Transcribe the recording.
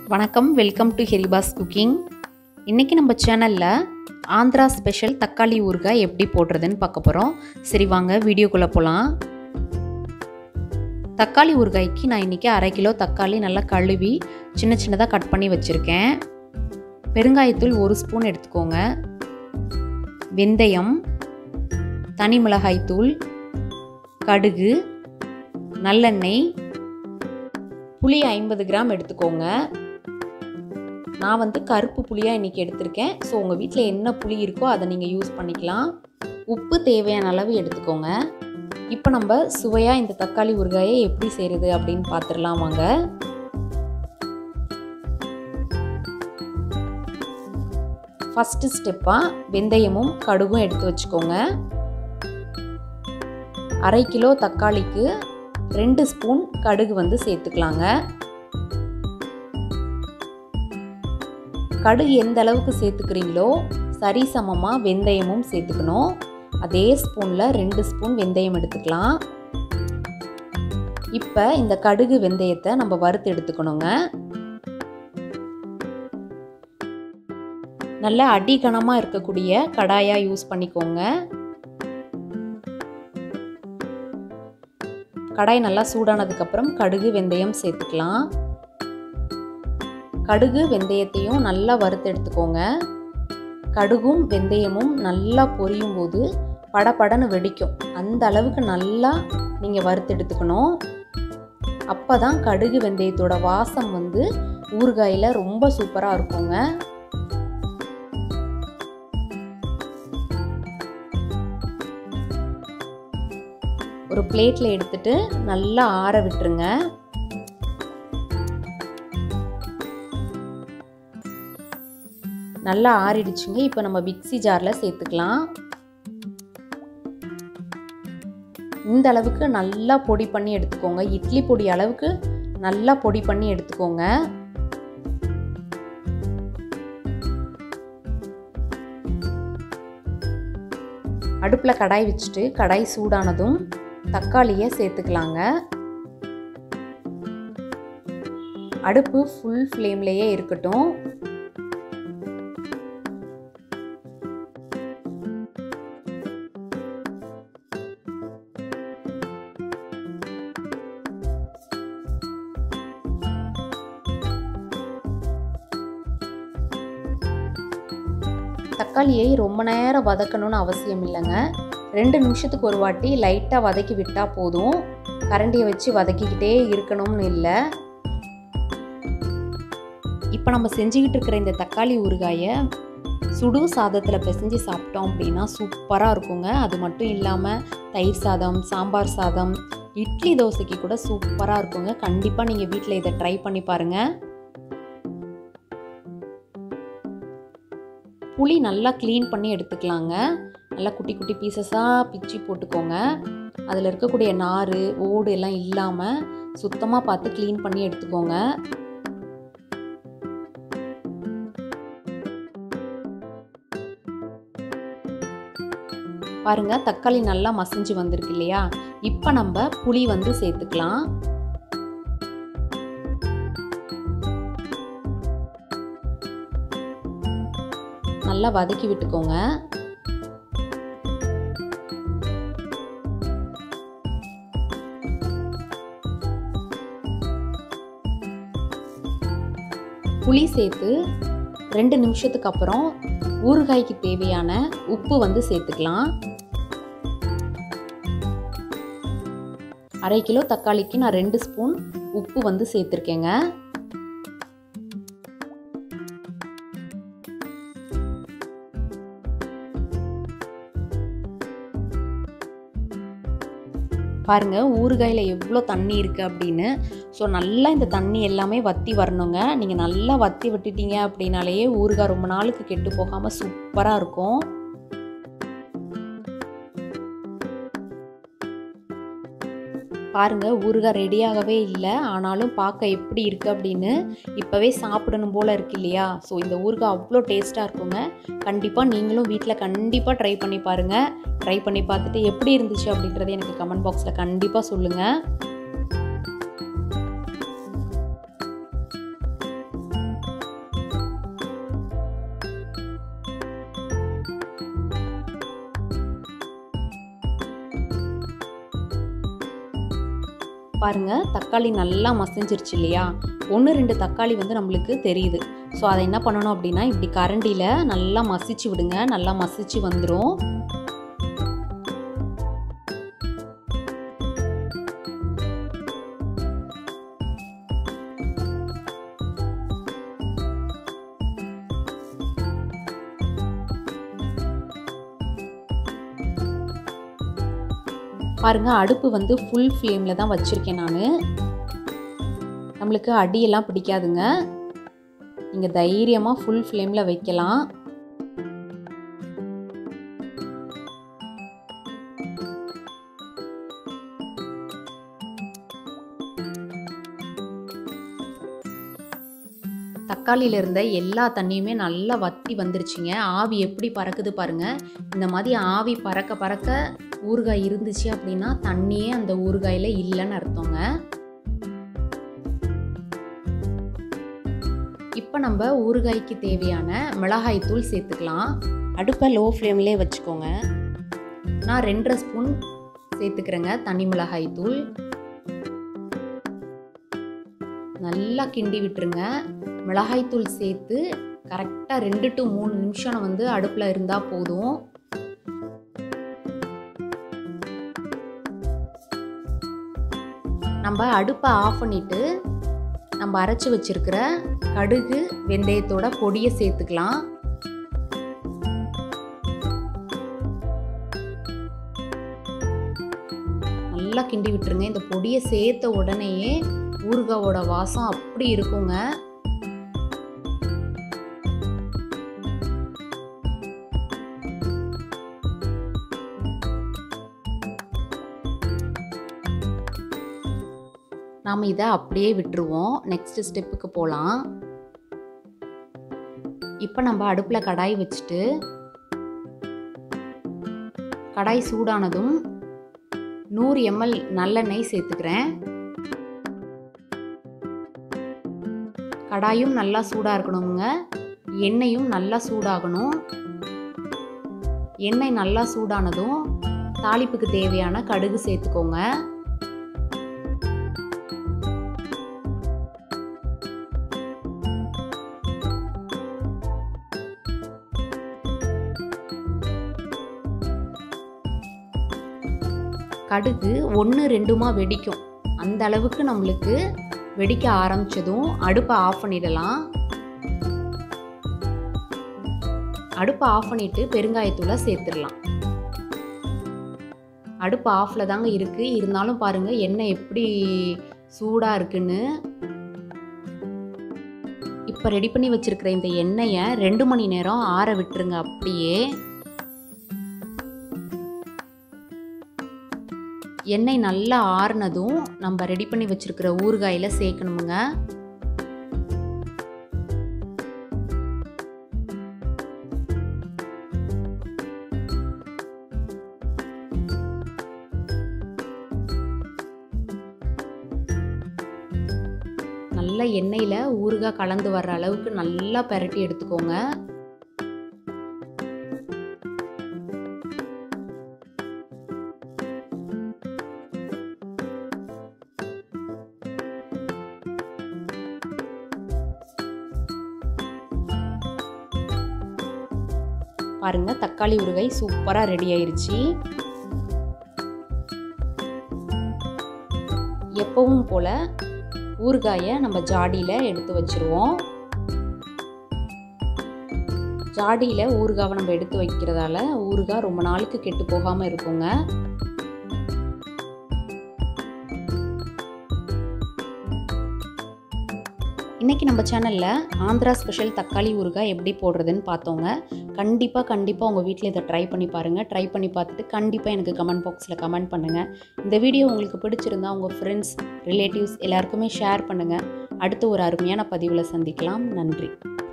வணக்கம் welcome to ஹெரிபாஸ் cooking இன்றைக்கி நம்ம சேனலில் ஆந்திரா ஸ்பெஷல் தக்காளி ஊறுகாய் எப்படி போடுறதுன்னு பார்க்க போகிறோம் சரி வாங்க வீடியோக்குள்ளே போகலாம் தக்காளி ஊறுகாய்க்கு நான் இன்றைக்கி அரை கிலோ தக்காளி நல்லா கழுவி சின்ன சின்னதாக கட் பண்ணி வச்சுருக்கேன் பெருங்காயத்தூள் ஒரு ஸ்பூன் எடுத்துக்கோங்க வெந்தயம் தனி மிளகாய்த்தூள் கடுகு நல்லெண்ணெய் புளி ஐம்பது கிராம் எடுத்துக்கோங்க நான் வந்து கருப்பு புளியாக இன்றைக்கி எடுத்திருக்கேன் ஸோ உங்கள் வீட்டில் என்ன புளி இருக்கோ அதை நீங்கள் யூஸ் பண்ணிக்கலாம் உப்பு தேவையான அளவு எடுத்துக்கோங்க இப்போ நம்ம சுவையாக இந்த தக்காளி ஊறுகாயை எப்படி செய்கிறது அப்படின்னு பார்த்துடலாம் வாங்க ஃபஸ்ட்டு ஸ்டெப்பாக வெந்தயமும் கடுகும் எடுத்து வச்சுக்கோங்க அரை கிலோ தக்காளிக்கு ரெண்டு ஸ்பூன் கடுகு வந்து சேர்த்துக்கலாங்க கடுகு எந்த அளவுக்கு சேர்த்துக்கிறீங்களோ சரிசமமாக வெந்தயமும் சேர்த்துக்கணும் அதே ஸ்பூனில் ரெண்டு ஸ்பூன் வெந்தயம் எடுத்துக்கலாம் இப்போ இந்த கடுகு வெந்தயத்தை நம்ம வறுத்து எடுத்துக்கணுங்க நல்ல அடிகனமாக இருக்கக்கூடிய கடாயாக யூஸ் பண்ணிக்கோங்க கடாய் நல்லா சூடானதுக்கப்புறம் கடுகு வெந்தயம் சேர்த்துக்கலாம் கடுகு வெந்தயத்தையும் நல்லா வறுத்து எடுத்துக்கோங்க கடுகும் வெந்தயமும் நல்லா பொரியும் போது படபடன்னு வெடிக்கும் அந்த அளவுக்கு நல்லா நீங்கள் வறுத்து எடுத்துக்கணும் அப்போ தான் கடுகு வெந்தயத்தோட வாசம் வந்து ஊறுகாயில் ரொம்ப சூப்பராக இருக்குங்க ஒரு பிளேட்டில் எடுத்துட்டு நல்லா ஆற விட்டுருங்க நல்லா ஆறிடுச்சுங்க இப்போ நம்ம மிக்சி ஜாரில் சேர்த்துக்கலாம் இந்த அளவுக்கு நல்லா பொடி பண்ணி எடுத்துக்கோங்க இட்லி பொடி அளவுக்கு நல்லா பொடி பண்ணி எடுத்துக்கோங்க அடுப்பில் கடாய் வச்சுட்டு கடாய் சூடானதும் தக்காளியை சேர்த்துக்கலாங்க அடுப்பு ஃபுல் ஃப்ளேம்லேயே இருக்கட்டும் தக்காளியை ரொம்ப நேரம் வதக்கணும்னு அவசியம் இல்லைங்க ரெண்டு நிமிஷத்துக்கு ஒரு வாட்டி லைட்டாக வதக்கி விட்டால் போதும் கரண்டியை வச்சு வதக்கிக்கிட்டே இருக்கணும்னு இல்லை இப்போ நம்ம செஞ்சுக்கிட்டு இருக்கிற இந்த தக்காளி ஊறுகாயை சுடு சாதத்தில் பிசைஞ்சு சாப்பிட்டோம் அப்படின்னா சூப்பராக இருக்குங்க அது மட்டும் இல்லாமல் தயிர் சாதம் சாம்பார் சாதம் இட்லி தோசைக்கு கூட சூப்பராக இருக்குங்க கண்டிப்பாக நீங்கள் வீட்டில் இதை ட்ரை பண்ணி பாருங்கள் புளி நல்லா க்ளீன் பண்ணி எடுத்துக்கலாங்க நல்லா குட்டி குட்டி பீசஸாக பிச்சு போட்டுக்கோங்க அதில் இருக்கக்கூடிய நார் ஓடு எல்லாம் இல்லாமல் சுத்தமாக பார்த்து க்ளீன் பண்ணி எடுத்துக்கோங்க பாருங்க தக்காளி நல்லா மசிஞ்சு வந்திருக்கு இல்லையா இப்போ நம்ம புளி வந்து சேர்த்துக்கலாம் நல்லா வதக்கி விட்டுக்கோங்க புளி சேர்த்து ரெண்டு நிமிஷத்துக்கு அப்புறம் ஊறுகாய்க்கு தேவையான உப்பு வந்து சேர்த்துக்கலாம் அரை கிலோ தக்காளிக்கு நான் ரெண்டு ஸ்பூன் உப்பு வந்து சேர்த்துருக்கேங்க பாருங்கள் ஊறுகாயில் எவ்வளோ தண்ணி இருக்குது அப்படின்னு ஸோ நல்லா இந்த தண்ணி எல்லாமே வற்றி வரணுங்க நீங்கள் நல்லா வற்றி விட்டுட்டீங்க அப்படின்னாலேயே ஊறுகாய் ரொம்ப நாளுக்கு கெட்டு போகாமல் சூப்பராக இருக்கும் பாருங்கள் ஊறுகாய் ரெடியாகவே இல்லை ஆனாலும் பார்க்க எப்படி இருக்குது அப்படின்னு இப்போவே சாப்பிடணும் போல் இருக்கு இல்லையா ஸோ இந்த ஊறுகாய் அவ்வளோ டேஸ்ட்டாக இருக்குங்க கண்டிப்பாக நீங்களும் வீட்டில் கண்டிப்பாக ட்ரை பண்ணி பாருங்கள் ட்ரை பண்ணி பார்த்துட்டு எப்படி இருந்துச்சு அப்படின்றத எனக்கு கமெண்ட் பாக்ஸில் கண்டிப்பாக சொல்லுங்கள் பாருங்கள் தக்காளி நல்லா மசிஞ்சிருச்சு இல்லையா ஒன்று ரெண்டு தக்காளி வந்து நம்மளுக்கு தெரியுது ஸோ அதை என்ன பண்ணணும் அப்படின்னா இப்படி கரண்டியில் நல்லா மசிச்சு விடுங்க நல்லா மசிச்சு வந்துடும் பாருங்க அடுப்பு வந்து ஃபுல் ஃப்ளேமில் தான் வச்சுருக்கேன் நான் நம்மளுக்கு அடியெல்லாம் பிடிக்காதுங்க நீங்கள் தைரியமாக ஃபுல் ஃப்ளேமில் வைக்கலாம் தக்காளியில் இருந்த எல்லா தண்ணியுமே நல்லா வத்தி வந்துருச்சுங்க ஆவி எப்படி பறக்குது பாருங்க இந்த மாதிரி ஆவி பறக்க பறக்க ஊறுகாய் இருந்துச்சு அப்படின்னா தண்ணியே அந்த ஊறுகாயில் இல்லைன்னு அர்த்தங்க இப்போ நம்ம ஊறுகாய்க்கு தேவையான மிளகாய் தூள் சேர்த்துக்கலாம் அடுப்பை லோ ஃப்ளேம்லேயே வச்சுக்கோங்க நான் ரெண்டரை ஸ்பூன் சேர்த்துக்கிறேங்க தனி மிளகாய் தூள் நல்லா கிண்டி விட்டுருங்க மிளகாய்த்தூள் சேர்த்து கரெக்டாக ரெண்டு டு மூணு நிமிஷம் வந்து அடுப்பில் இருந்தால் போதும் நம்ம அடுப்பை ஆஃப் பண்ணிவிட்டு நம்ம அரைச்சி வச்சிருக்கிற கடுகு வெந்தயத்தோட பொடியை சேர்த்துக்கலாம் நல்லா கிண்டி விட்டுருங்க இந்த பொடியை சேர்த்த உடனேயே ஊறுகாவோட வாசம் அப்படி இருக்குங்க நாம் இதை அப்படியே விட்டுருவோம் நெக்ஸ்ட் ஸ்டெப்புக்கு போகலாம் இப்போ நம்ம அடுப்பில் கடாய் வச்சுட்டு கடாய் சூடானதும் நூறு எம்எல் நல்லெண்ணெய் சேர்த்துக்கிறேன் கடாயும் நல்லா சூடாக இருக்கணுங்க எண்ணெயும் நல்லா சூடாகணும் எண்ணெய் நல்லா சூடானதும் தாளிப்புக்கு தேவையான கடுகு சேர்த்துக்கோங்க கடுகு ஒன்று ரெண்டுமா வெடிக்கும் அந்த அளவுக்கு நம்மளுக்கு வெடிக்க ஆரம்பித்ததும் அடுப்பை ஆஃப் பண்ணிடலாம் அடுப்பை ஆஃப் பண்ணிவிட்டு பெருங்காயத்தூளை சேர்த்துடலாம் அடுப்பு ஆஃபில் தாங்க இருக்குது இருந்தாலும் பாருங்கள் எண்ணெய் எப்படி சூடாக இருக்குன்னு இப்போ ரெடி பண்ணி வச்சுருக்கிற இந்த எண்ணெயை ரெண்டு மணி நேரம் ஆற விட்டுருங்க அப்படியே எண்ணெய் நல்லா ஆறுனதும் நம்ம ரெடி பண்ணி வச்சுருக்கிற ஊறுகாயில் சேர்க்கணுமுங்க நல்ல எண்ணெயில் ஊறுகாய் கலந்து வர்ற அளவுக்கு நல்லா பெரட்டி எடுத்துக்கோங்க பாருங்க தக்காளி ஊறுகாய் சூப்பராக ரெடி ஆயிருச்சு எப்பவும் போல் ஊறுகாயை நம்ம ஜாடியில் எடுத்து வச்சுருவோம் ஜாடியில் ஊறுகாவை நம்ம எடுத்து வைக்கிறதால ஊறுகாய் ரொம்ப நாளுக்கு கெட்டு போகாமல் இருக்குங்க இன்றைக்கி நம்ம சேனலில் ஆந்திரா ஸ்பெஷல் தக்காளி ஊறுகாய் எப்படி போடுறதுன்னு பார்த்தோங்க கண்டிப்பாக கண்டிப்பாக உங்கள் வீட்டில் இதை ட்ரை பண்ணி பாருங்கள் ட்ரை பண்ணி பார்த்துட்டு கண்டிப்பாக எனக்கு கமெண்ட் பாக்ஸில் கமெண்ட் பண்ணுங்கள் இந்த வீடியோ உங்களுக்கு பிடிச்சிருந்தா உங்கள் ஃப்ரெண்ட்ஸ் ரிலேட்டிவ்ஸ் எல்லாருக்குமே ஷேர் பண்ணுங்கள் அடுத்து ஒரு அருமையான பதிவில் சந்திக்கலாம் நன்றி